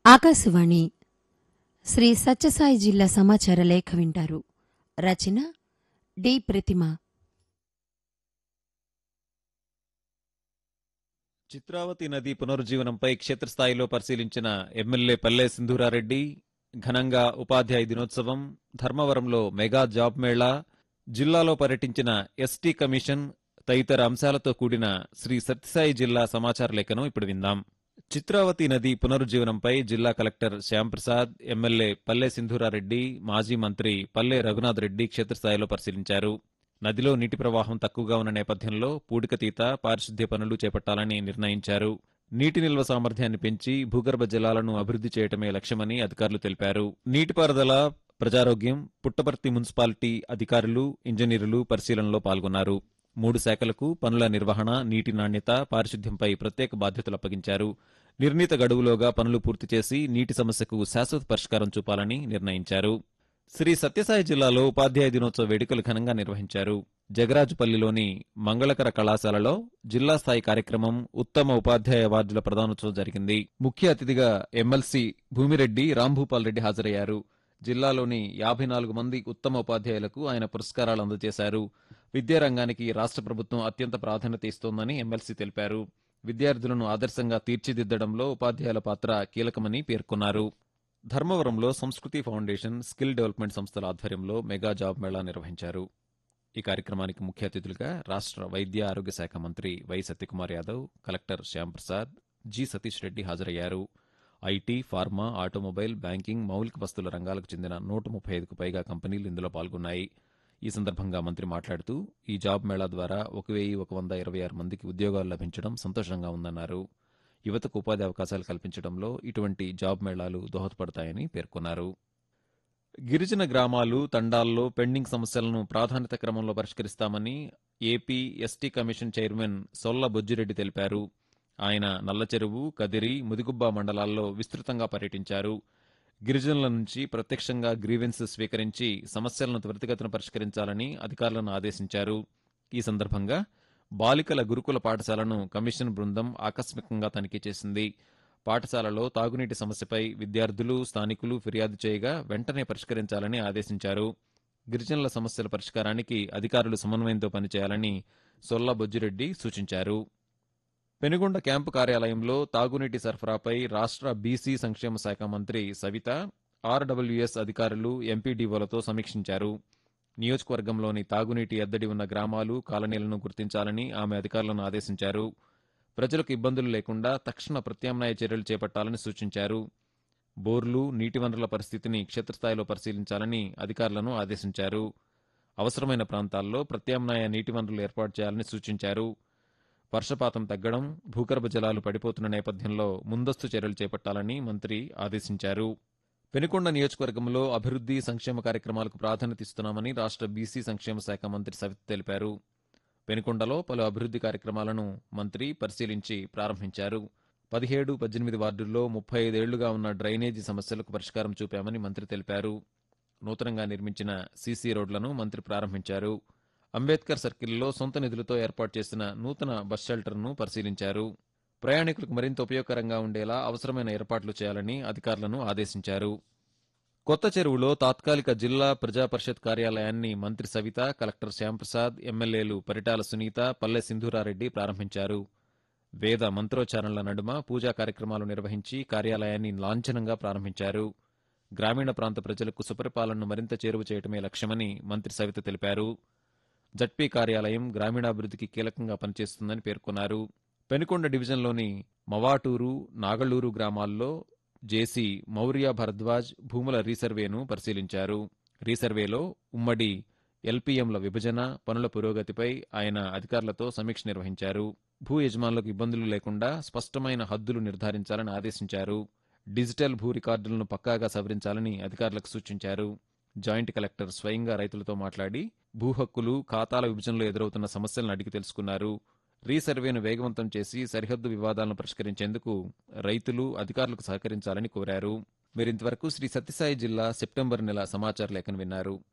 ఆకాశవాణి శ్రీ సత్యసాయి జిల్లా సమాచార లేఖ వింటారు రచన డి ప్రతిమ చిత్రావతి నది పునరుజ్జీవనంపై క్షేత్రస్థాయిలో పరిశీలించిన ఎమ్మెల్యే పల్లె సింధూరారెడ్డి ఘనంగా ఉపాధ్యాయ దినోత్సవం ధర్మవరంలో మెగా జాబ్ మేళా జిల్లాలో పర్యటించిన ఎస్టీ కమిషన్ తదితర అంశాలతో కూడిన శ్రీ సత్యసాయి జిల్లా సమాచార లేఖను ఇప్పుడు విందాం చిత్రావతి నది పునరుజ్జీవనంపై జిల్లా కలెక్టర్ శ్యాంప్రసాద్ ఎమ్మెల్యే పల్లె సింధూరారెడ్డి మాజీ మంత్రి పల్లె రఘునాథ్ రెడ్డి క్షేత్రస్థాయిలో పరిశీలించారు నదిలో నీటి ప్రవాహం తక్కువగా ఉన్న నేపథ్యంలో పూడికతీత పారిశుద్ధ్య పనులు చేపట్టాలని నిర్ణయించారు నీటి నిల్వ సామర్థ్యాన్ని పెంచి భూగర్భ జలాలను అభివృద్ధి చేయటమే లక్ష్యమని అధికారులు తెలిపారు నీటిపారుదల ప్రజారోగ్యం పుట్టపర్తి మున్సిపాలిటీ అధికారులు ఇంజనీర్లు పరిశీలనలో పాల్గొన్నారు మూడు శాఖలకు పనుల నిర్వహణ నీటి నాణ్యత పారిశుద్ధ్యంపై ప్రత్యేక బాధ్యతలు అప్పగించారు నిర్ణీత గడువులోగా పనులు పూర్తి చేసి నీటి సమస్యకు శాశ్వత పరిష్కారం చూపాలని నిర్ణయించారు శ్రీ సత్యసాయి జిల్లాలో ఉపాధ్యాయ దినోత్సవ వేడుకలు ఘనంగా నిర్వహించారు జగరాజుపల్లిలోని మంగళకర కళాశాలలో జిల్లా స్థాయి కార్యక్రమం ఉత్తమ ఉపాధ్యాయ అవార్డుల ప్రదానోత్సవం జరిగింది ముఖ్య అతిథిగా ఎమ్మెల్సీ భూమిరెడ్డి రాంభూపాల్ రెడ్డి హాజరయ్యారు జిల్లాలోని యాభై నాలుగు మంది ఉత్తమ ఉపాధ్యాయులకు ఆయన పురస్కారాలు అందజేశారు విద్యారంగానికి రాష్ట్ర ప్రభుత్వం అత్యంత ప్రాధాన్యత ఇస్తోందని ఎమ్మెల్సీ తెలిపారు విద్యార్థులను ఆదర్శంగా తీర్చిదిద్దడంలో ఉపాధ్యాయుల పాత్ర కీలకమని పేర్కొన్నారు ధర్మవరంలో సంస్కృతి ఫౌండేషన్ స్కిల్ డెవలప్మెంట్ సంస్థల ఆధ్వర్యంలో మెగా జాబ్ మేళా నిర్వహించారు ఈ కార్యక్రమానికి ముఖ్య అతిథులుగా రాష్ట్ర వైద్య ఆరోగ్య శాఖ మంత్రి Y Satyakumar Yadav collector Shyamprasad G Satish Reddy హాజరయ్యారు ఐటీ ఫార్మా ఆటోమొబైల్ బ్యాంకింగ్ మౌలిక వస్తువుల రంగాలకు చెందిన నూట ముప్పై ఐదుకు పైగా కంపెనీలు ఇందులో పాల్గొన్నాయి ఈ సందర్భంగా మంత్రి మాట్లాడుతూ ఈ జాబ్ మేళా ద్వారా ఒక వెయ్యి ఒక వంద ఇరవై ఆరు మందికి ఉద్యోగాలు లభించడం సంతోషంగా ఉందన్నారు యువతకు ఉపాధి అవకాశాలు కల్పించడంలో ఇటువంటి జాబ్ మేళాలు దోహదపడతాయని పేర్కొన్నారు గిరిజన గ్రామాలు తండాల్లో పెండింగ్ సమస్యలను ప్రాధాన్యత క్రమంలో పరిష్కరిస్తామని AP ST commission chairman Solla Bojjireddy తెలిపారు ఆయన నల్లచెరువు కదిరి ముదిగుబ్బ మండలాల్లో విస్తృతంగా పర్యటించారు గిరిజనుల నుంచి ప్రత్యక్షంగా గ్రీవెన్స్ స్వీకరించి సమస్యలను త్వరితగతిన పరిష్కరించాలని అధికారులను ఆదేశించారు ఈ సందర్భంగా బాలికల గురుకుల పాఠశాలను కమిషన్ బృందం ఆకస్మికంగా తనిఖీ చేసింది పాఠశాలలో తాగునీటి సమస్యపై విద్యార్థులు స్థానికులు ఫిర్యాదు చేయగా వెంటనే పరిష్కరించాలని ఆదేశించారు గిరిజనుల సమస్యల పరిష్కారానికి అధికారులు సమన్వయంతో పనిచేయాలని సొల్లా బొజ్జిరెడ్డి సూచించారు పెనుగొండ క్యాంపు కార్యాలయంలో తాగునీటి సరఫరాపై రాష్ట్ర బీసీ సంక్షేమ శాఖ మంత్రి సవిత ఆర్డబ్ల్యూఎస్ అధికారులు ఎంపీడీఓలతో సమీక్షించారు నియోజకవర్గంలోని తాగునీటి ఎద్దడి ఉన్న గ్రామాలు కాలనీలను గుర్తించాలని ఆమె అధికారులను ఆదేశించారు ప్రజలకు ఇబ్బందులు లేకుండా తక్షణ ప్రత్యామ్నాయ చర్యలు చేపట్టాలని సూచించారు బోర్లు నీటి వనరుల పరిస్థితిని క్షేత్రస్థాయిలో పరిశీలించాలని అధికారులను ఆదేశించారు అవసరమైన ప్రాంతాల్లో ప్రత్యామ్నాయ నీటి వనరులు ఏర్పాటు చేయాలని సూచించారు వర్షపాతం తగ్గడం భూగర్భ జలాలు పడిపోతున్న నేపథ్యంలో ముందస్తు చర్యలు చేపట్టాలని మంత్రి ఆదేశించారు పెనుకొండ నియోజకవర్గంలో అభివృద్ధి సంక్షేమ కార్యక్రమాలకు ప్రాధాన్యత ఇస్తున్నామని రాష్ట్ర బీసీ సంక్షేమ శాఖ మంత్రి సవిత తెలిపారు పెనుకొండలో పలు అభివృద్ధి కార్యక్రమాలను మంత్రి పరిశీలించి ప్రారంభించారు పదిహేడు పద్దెనిమిది వార్డుల్లో ముప్పై ఐదేళ్లుగా ఉన్న డ్రైనేజీ సమస్యలకు పరిష్కారం చూపామని మంత్రి తెలిపారు నూతనంగా నిర్మించిన సీసీ రోడ్లను మంత్రి ప్రారంభించారు అంబేద్కర్ సర్కిల్లో సొంత నిధులతో ఏర్పాటు చేసిన నూతన బస్ షెల్టర్ను పరిశీలించారు ప్రయాణికులకు మరింత ఉపయోగకరంగా ఉండేలా అవసరమైన ఏర్పాట్లు చేయాలని అధికారులను ఆదేశించారు కొత్త చెరువులో తాత్కాలిక జిల్లా ప్రజా పరిషత్ కార్యాలయాన్ని మంత్రి సవిత కలెక్టర్ శ్యాంప్రసాద్ ఎమ్మెల్యేలు పరిటాల సునీత పల్లె సింధూరారెడ్డి ప్రారంభించారు వేద మంత్రోచ్చారణల నడుమ పూజా కార్యక్రమాలు నిర్వహించి కార్యాలయాన్ని లాంఛనంగా ప్రారంభించారు గ్రామీణ ప్రాంత ప్రజలకు సుపరిపాలనను మరింత చేరువ చేయటమే లక్ష్యమని మంత్రి సవిత తెలిపారు జడ్పీ కార్యాలయం గ్రామీణాభివృద్ధికి కీలకంగా పనిచేస్తుందని పేర్కొన్నారు పెనుకొండ డివిజన్లోని మవాటూరు నాగళూరు గ్రామాల్లో జేసీ మౌర్య భరద్వాజ్ భూముల రీసర్వేను పరిశీలించారు రీసర్వేలో ఉమ్మడి ఎల్పీఎంల విభజన పనుల పురోగతిపై ఆయన అధికారులతో సమీక్ష నిర్వహించారు భూ యజమానులకు ఇబ్బందులు లేకుండా స్పష్టమైన హద్దులు నిర్ధారించాలని ఆదేశించారు డిజిటల్ భూ రికార్డులను పక్కాగా సవరించాలని అధికారులకు సూచించారు జాయింట్ కలెక్టర్ స్వయంగా రైతులతో మాట్లాడి భూ హక్కులు ఖాతాల విభజనలో ఎదురవుతున్న సమస్యలను అడిగి తెలుసుకున్నారు రీసర్వేను వేగవంతం చేసి సరిహద్దు వివాదాలను పరిష్కరించేందుకు రైతులు అధికారులకు సహకరించాలని కోరారు మీరింతవరకు శ్రీ సత్యసాయి జిల్లా సెప్టెంబర్ నెల సమాచార లేఖను విన్నారు